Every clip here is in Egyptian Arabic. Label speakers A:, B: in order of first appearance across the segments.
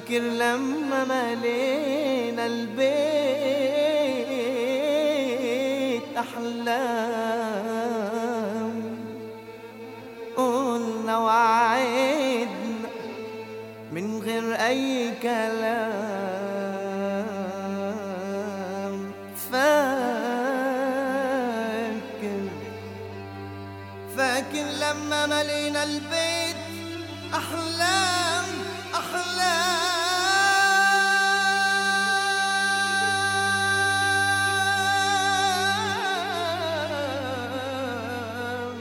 A: فاكر لما ملينا البيت أحلام قلنا وعدنا من غير أي كلام فاكر فاكر لما ملينا البيت أحلام أحلام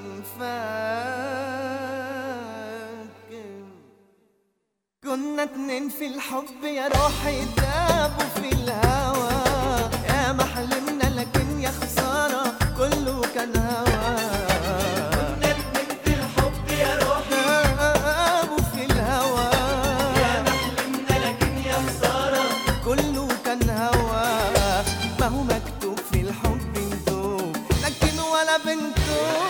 A: فاكر كنا اتنين في الحب يا روحي دابوا في الهوى يا ما حلمنا لكن يا خسارة كله كان هوى
B: كنا اتنين في الحب يا روحي
A: دابوا في الهوى
B: يا محلمنا لكن يا خسارة
A: كله كان هوى ما هو مكتوب في الحب ندوب لكن ولا بنتوب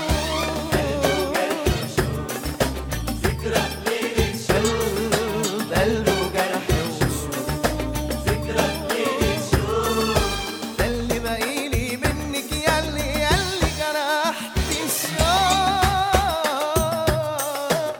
B: ذكرى ليلة
A: قلب قلبه جرح وشوق
B: ذكرى ليلة شوق
A: ده اللي باقيلي منك ياللي ياللي جرحت الشوق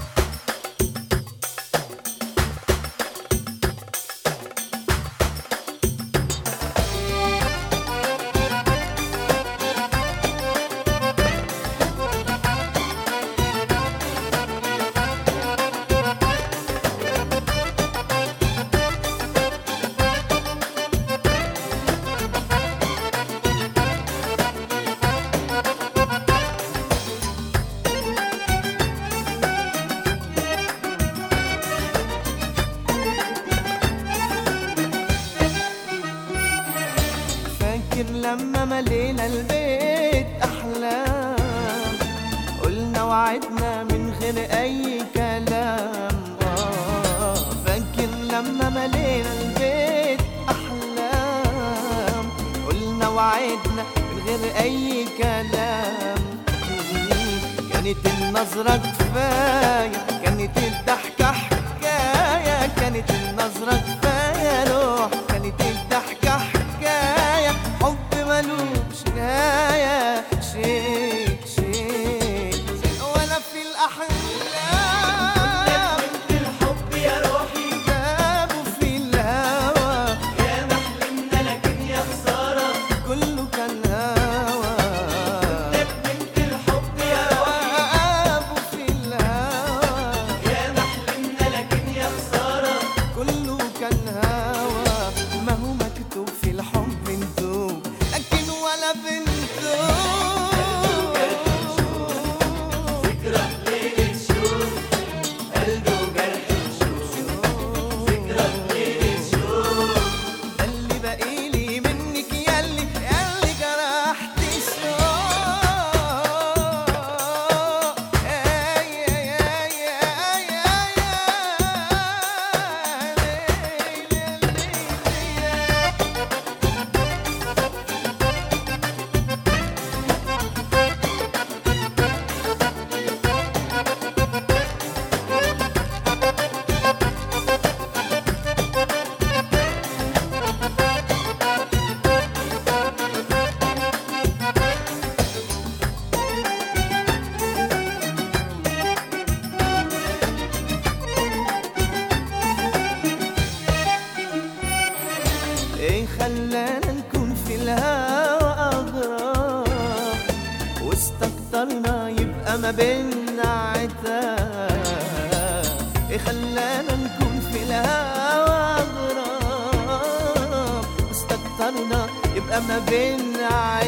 A: فاكر لما ملينا البيت أحلام قلنا وعدنا من غير أي كلام آه فاكر لما ملينا البيت أحلام قلنا وعدنا من غير أي كلام كانت النظرة كفاية كانت الضحكة حكاية كانت النظرة كفاية روح كانت الضحكة حكاية حب ملوش نهاية شيء شيء ولا في الأحلام
B: في الحب يا روحي
A: جابوا في الهوى
B: يا محلمنا لكن يا خسارة
A: كله كان هوى
B: اتنين في الحب يا روحي
A: جابوا في الهوى
B: يا محلمنا لكن يا خسارة
A: كله كان هوى ما هو مكتوب في الحب ندوب لكن ولا بنتوب
B: ذكرى ليلة شوق قلبه جرح وشوق ذكرى ليلة شوق
A: ده اللي باقيلي منك ياللي ياللي جرحت الشوق اي اي اي اي اي ايه خلانا نكون في الهوى اغراب واستكترنا يبقى ما بينا عتاب ايه خلانا نكون في الهوى اغراب واستكترنا يبقى ما بينا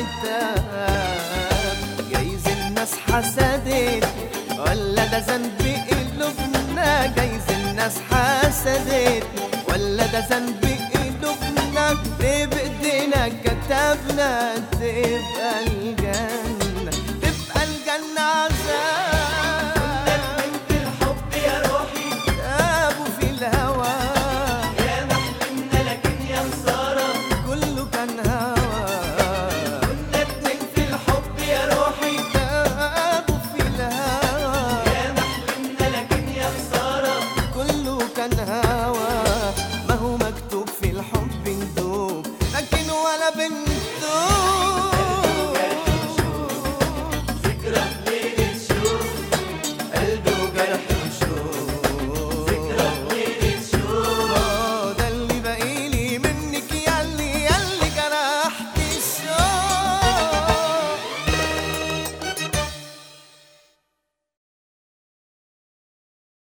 A: عتاب جايز الناس حسدت ولا ده ذنب قلوبنا جايز الناس حسدت ولا ده ذنب قلوبنا ليه بايدينا كتبنا تبقى الجنة